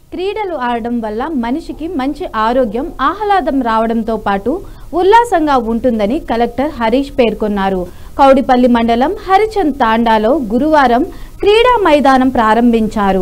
క్రీడలు ఆడడం వల్ల మనిషికి మంచి ఆరోగ్యం ఆహ్లాదం రావడంతో పాటు ఉల్లాసంగా ఉంటుందని కలెక్టర్ హరీష్ పేర్కొన్నారు కౌడిపల్లి మండలం హరిచంద్ తాండాలో గురువారం క్రీడా మైదానం ప్రారంభించారు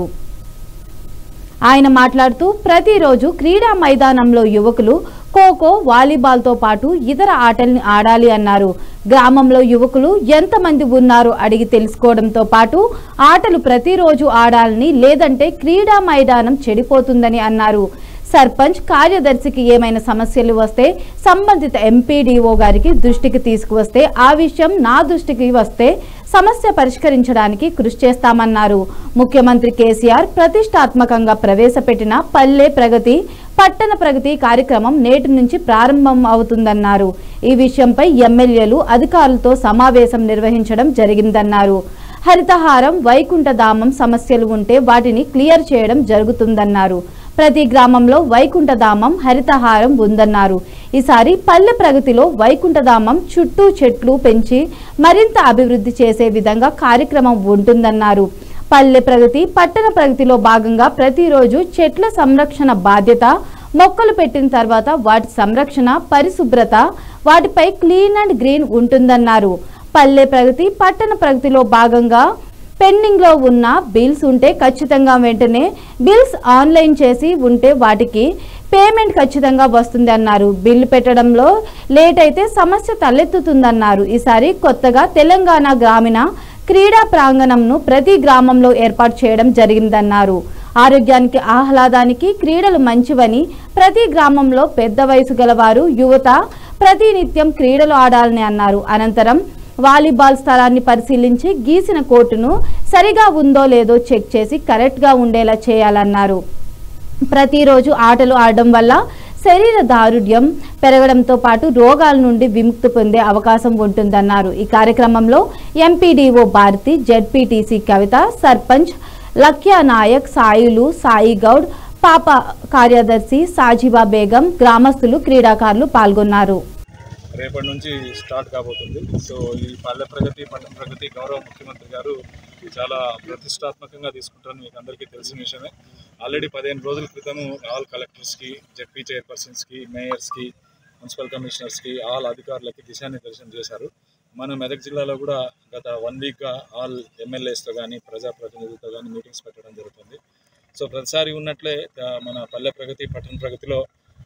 ఆయన మాట్లాడుతూ ప్రతిరోజు క్రీడా మైదానంలో యువకులు ఖోఖో వాలీబాల్తో పాటు ఇతర ఆటల్ని ఆడాలి అన్నారు గ్రామంలో యువకులు ఎంతమంది ఉన్నారో అడిగి తెలుసుకోవడంతో పాటు ఆటలు ప్రతిరోజు ఆడాలని లేదంటే క్రీడా మైదానం చెడిపోతుందని అన్నారు సర్పంచ్ కార్యదర్శికి ఏమైనా సమస్యలు వస్తే సంబంధిత ఎంపీడీఓ గారికి దృష్టికి తీసుకువస్తే ఆ విషయం నా దృష్టికి వస్తే సమస్య పరిష్కరించడానికి కృషి చేస్తామన్నారు ముఖ్యమంత్రి కేసీఆర్ ప్రతిష్టాత్మకంగా ప్రవేశపెట్టిన పల్లె ప్రగతి పట్టణ ప్రగతి కార్యక్రమం నేటి నుంచి ప్రారంభం అవుతుందన్నారు ఈ విషయంపై ఎమ్మెల్యేలు అధికారులతో సమావేశం నిర్వహించడం జరిగిందన్నారు హరితహారం వైకుంఠధామం సమస్యలు ఉంటే వాటిని క్లియర్ చేయడం జరుగుతుందన్నారు ప్రతి గ్రామంలో వైకుంఠధామం హరితహారం ఉందన్నారు ఈసారి పల్లె ప్రగతిలో వైకుంఠధామం చుట్టూ చెట్లు పెంచి మరింత అభివృద్ధి చేసే విధంగా కార్యక్రమం ఉంటుందన్నారు పల్లె ప్రగతి పట్టణ ప్రగతిలో భాగంగా ప్రతిరోజు చెట్ల సంరక్షణ బాధ్యత మొక్కలు పెట్టిన తర్వాత వాటి సంరక్షణ పరిశుభ్రత వాటిపై క్లీన్ అండ్ గ్రీన్ ఉంటుందన్నారు పల్లె ప్రగతి పట్టణ ప్రగతిలో భాగంగా పెండింగ్ లో ఉన్న బిల్స్ ఉంటే ఖచ్చితంగా వెంటనే బిల్స్ ఆన్లైన్ చేసి ఉంటే వాటికి పేమెంట్ ఖచ్చితంగా వస్తుంది అన్నారు బిల్లు పెట్టడంలో లేట్ అయితే సమస్య తలెత్తుతుందన్నారు ఈసారి కొత్తగా తెలంగాణ గ్రామీణ క్రీడా ప్రాంగణంను ప్రతి గ్రామంలో ఏర్పాటు చేయడం జరిగిందన్నారు ఆరోగ్యానికి ఆహ్లాదానికి క్రీడలు మంచివని ప్రతి గ్రామంలో పెద్ద వయసు గలవారు యువత ప్రతినిత్యం క్రీడలు ఆడాలని అన్నారు అనంతరం వాలీబాల్ స్థలాన్ని పరిశీలించి గీసిన కోర్టును సరిగా ఉందో లేదో చెక్ చేసి కరెక్ట్గా ఉండేలా చేయాలన్నారు ప్రతిరోజు ఆటలు ఆడడం వల్ల శరీర దారుఢ్యం పెరగడంతో పాటు రోగాల నుండి విముక్తి పొందే అవకాశం ఉంటుందన్నారు ఈ కార్యక్రమంలో ఎంపీడీఓ భారతి జెడ్పీటీసీ కవిత సర్పంచ్ లక్యా నాయక్ సాయిలు సాయి గౌడ్ పాప కార్యదర్శి సాజిబా బేగం గ్రామస్తులు క్రీడాకారులు పాల్గొన్నారు రేపటి నుంచి స్టార్ట్ కాబోతుంది సో ఈ పల్లె ప్రగతి పట్టణ ప్రగతి గౌరవ ముఖ్యమంత్రి గారు చాలా ప్రతిష్టాత్మకంగా తీసుకుంటారని మీకు అందరికీ తెలిసిన విషయమే ఆల్రెడీ పదిహేను రోజుల క్రితం ఆల్ కలెక్టర్స్కి జెడ్పీ చైర్పర్సన్స్కి మేయర్స్కి మున్సిపల్ కమిషనర్స్కి ఆల్ అధికారులకి దిశానిర్దేశం చేశారు మన మెదక్ జిల్లాలో కూడా గత వన్ వీక్గా ఆల్ ఎమ్మెల్యేస్తో కానీ ప్రజాప్రతినిధులతో కానీ మీటింగ్స్ పెట్టడం జరుగుతుంది సో ప్రతిసారి ఉన్నట్లే ఆ, మన పల్లె ప్రగతి పట్టణ ప్రగతిలో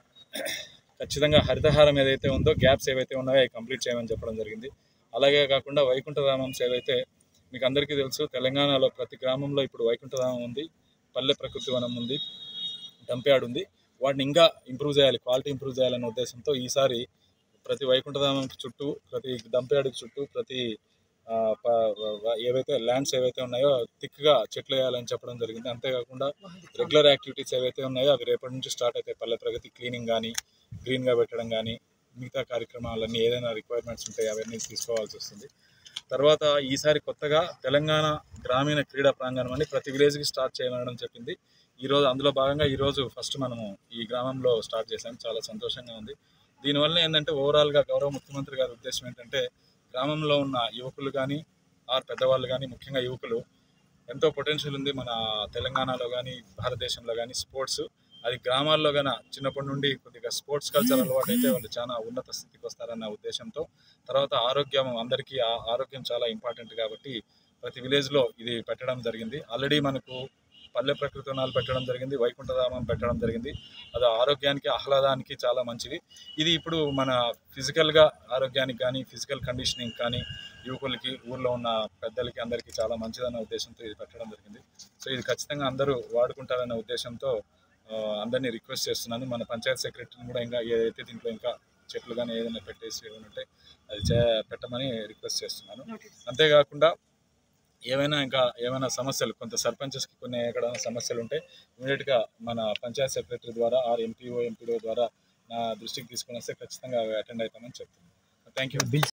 ఖచ్చితంగా హరితహారం ఏదైతే ఉందో గ్యాప్స్ ఏవైతే ఉన్నాయో అవి కంప్లీట్ చేయమని చెప్పడం జరిగింది అలాగే కాకుండా వైకుంఠధామమ్స్ ఏవైతే మీకు అందరికీ తెలుసు తెలంగాణలో ప్రతి గ్రామంలో ఇప్పుడు వైకుంఠధామం ఉంది పల్లె ప్రకృతి వనం ఉంది డంప్యార్డ్ ఉంది వాటిని ఇంకా ఇంప్రూవ్ చేయాలి క్వాలిటీ ఇంప్రూవ్ చేయాలనే ఉద్దేశంతో ఈసారి ప్రతి వైకుంఠధామం చుట్టూ ప్రతి డంప్యార్డ్ చుట్టూ ప్రతి ఆ, ప- వ- ఏవైతే ల్యాండ్స్ ఏవైతే ఉన్నాయో థిక్గా చెట్లు వేయాలని చెప్పడం జరిగింది అంతేకాకుండా రెగ్యులర్ యాక్టివిటీస్ ఏవైతే ఉన్నాయో అవి రేపటి నుంచి స్టార్ట్ అవుతాయి పల్లె ప్రగతి క్లీనింగ్ కానీ గ్రీన్గా పెట్టడం కానీ మిగతా కార్యక్రమాలన్నీ ఏదైనా రిక్వైర్మెంట్స్ ఉంటాయి అవన్నీ తీసుకోవాల్సి వస్తుంది తర్వాత ఈసారి కొత్తగా తెలంగాణ గ్రామీణ క్రీడా ప్రాంగణం అని ప్రతి విలేజ్కి స్టార్ట్ చేయమనడం చెప్పింది ఈరోజు అందులో భాగంగా ఈరోజు ఫస్ట్ మనము ఈ గ్రామంలో స్టార్ట్ చేసాం చాలా సంతోషంగా ఉంది దీనివల్ల ఏంటంటే ఓవరాల్గా గౌరవ ముఖ్యమంత్రి గారి ఉద్దేశం ఏంటంటే గ్రామంలో ఉన్న యువకులు కానీ ఆర్ పెద్దవాళ్ళు కానీ ముఖ్యంగా యువకులు ఎంతో పొటెన్షియల్ ఉంది మన తెలంగాణలో కానీ భారతదేశంలో కానీ స్పోర్ట్స్ అది గ్రామాల్లో గన చిన్నప్పటి నుండి కొద్దిగా స్పోర్ట్స్ కల్చర్ అలవాటు అయితే వాళ్ళు చాలా ఉన్నత స్థితికి వస్తారన్న ఉద్దేశంతో తర్వాత ఆరోగ్యం అందరికీ ఆ- ఆరోగ్యం చాలా ఇంపార్టెంట్ కాబట్టి ప్రతి విలేజ్లో ఇది పెట్టడం జరిగింది ఆల్రెడీ మనకు పల్లె ప్రకృతి వనాలు పెట్టడం జరిగింది వైకుంఠధామం పెట్టడం జరిగింది అది ఆరోగ్యానికి ఆహ్లాదానికి చాలా మంచిది ఇది ఇప్పుడు మన ఫిజికల్గా ఆరోగ్యానికి కానీ ఫిజికల్ కండిషనింగ్ కానీ యువకులకి ఊర్లో ఉన్న పెద్దలకి అందరికీ చాలా మంచిదన్న ఉద్దేశంతో ఇది పెట్టడం జరిగింది సో ఇది ఖచ్చితంగా అందరూ వాడుకుంటారన్న ఉద్దేశంతో ఆ, అందరినీ రిక్వెస్ట్ చేస్తున్నాను మన పంచాయత్ సెక్రటరీని కూడా ఇంకా ఏదైతే దీంట్లో ఇంకా చెట్లు కానీ ఏదైనా పెట్టేసి ఏమైనా ఉంటే అది చే పెట్టమని రిక్వెస్ట్ చేస్తున్నాను అంతేకాకుండా ఏమైనా ఇంకా ఏమైనా సమస్యలు కొంత సర్పంచెస్కి కొన్ని ఎక్కడైనా సమస్యలు ఉంటే ఇమీడియట్గా మన పంచాయత్ సెక్రటరీ ద్వారా ఆర్ ఎంపీఓ ఎంపీడో ద్వారా నా దృష్టికి తీసుకొని వస్తే ఖచ్చితంగా అవి అటెండ్ అవుతామని చెప్తున్నాను థ్యాంక్ యూ